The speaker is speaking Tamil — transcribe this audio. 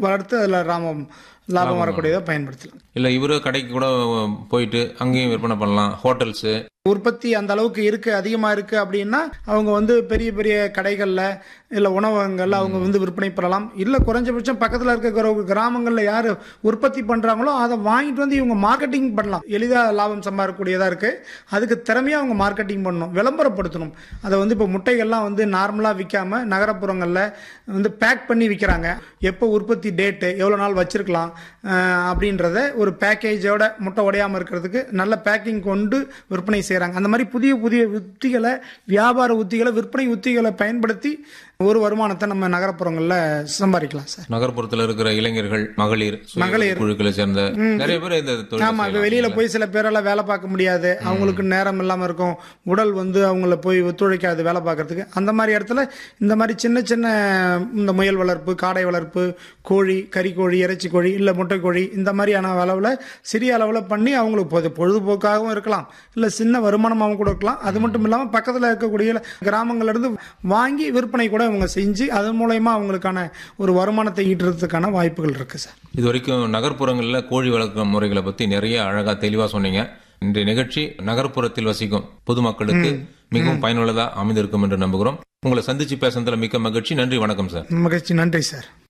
வளர்த்து அதில் லாபம் லாபம் வரக்கூடியதை பயன்படுத்தலாம் இல்ல இவரு கடைக்கு கூட போயிட்டு அங்கேயும் விற்பனை பண்ணலாம் ஹோட்டல்ஸ் உற்பத்தி அந்த அளவுக்கு இருக்கு அதிகமா இருக்கு அப்படின்னா அவங்க வந்து பெரிய பெரிய கடைகள்ல இல்ல உணவகங்கள்ல அவங்க வந்து விற்பனை பண்ணலாம் இல்ல குறைஞ்சபட்சம் பக்கத்துல இருக்க கிர- கிராமங்கள்ல யாரு உற்பத்தி பண்றாங்களோ அதை வாங்கிட்டு வந்து இவங்க மார்க்கெட்டிங் பண்ணலாம் எளிதா லாபம் சம்பாதிக்கக்கூடியதா இருக்கு அதுக்கு திறமையா அவங்க மார்க்கெட்டிங் பண்ணணும் விளம்பரப்படுத்தணும் அதை வந்து இப்போ முட்டைகள்லாம் வந்து நார்மலா விற்காம நகரப்புறங்கள்ல வந்து பேக் பண்ணி விற்கிறாங்க எப்போ உற்பத்தி டேட்டு எவ்வளோ நாள் வச்சிருக்கலாம் அஹ், அப்படின்றத ஒரு பேக்கேஜோட முட்டை உடையாம இருக்கிறதுக்கு நல்ல பேக்கிங் கொண்டு விற்பனை செய்கிறாங்க அந்த மாதிரி புதிய புதிய உத்திகளை வியாபார உத்திகளை விற்பனை உத்திகளை பயன்படுத்தி ஒரு வருமானத்தை நம்ம நகரப்புறங்களில் சம்பாதிக்கலாம் சார் நகர்ப்புறத்துல இருக்கிற இளைஞர்கள் மகளிர் சுய மகளிர். குழுக்களை சேர்ந்த நிறைய பேர் இந்த தொழில் ஆமா இப்ப வெளியில போய் சில பேரால வேலை பார்க்க முடியாது அவங்களுக்கு நேரம் இல்லாம இருக்கும் உடல் வந்து அவங்கள போய் ஒத்துழைக்காது வேலை பார்க்கறதுக்கு அந்த மாதிரி இடத்துல இந்த மாதிரி சின்ன சின்ன இந்த முயல் வளர்ப்பு காடை வளர்ப்பு கோழி கறிக்கோழி இறைச்சி கோழி இல்ல முட்டை கோழி இந்த மாதிரியான அளவுல சிறிய அளவுல பண்ணி அவங்களுக்கு பொது பொழுதுபோக்காகவும் இருக்கலாம் இல்ல சின்ன வருமானமாகவும் கூட இருக்கலாம் அது மட்டும் இல்லாம பக்கத்துல இருக்கக்கூடிய கிராமங்கள்ல இருந்து வாங்கி விற்பனை கூட அவங்க செஞ்சு அதன் மூலயமா அவங்களுக்கான ஒரு வருமானத்தை ஈட்டுறதுக்கான வாய்ப்புகள் இருக்கு சார் இது வரைக்கும் நகர்ப்புறங்கள்ல கோழி வளர்க்கும் முறைகளை பத்தி நிறைய அழகா தெளிவா சொன்னீங்க இன்றைய நிகழ்ச்சி நகர்ப்புறத்தில் வசிக்கும் பொதுமக்களுக்கு மிகவும் பயனுள்ளதா அமைந்திருக்கும் என்று நம்புகிறோம் உங்களை சந்திச்சு பேசுனதுல மிக்க மகிழ்ச்சி நன்றி வணக்கம் சார் மகிழ்ச்சி நன்றி சார்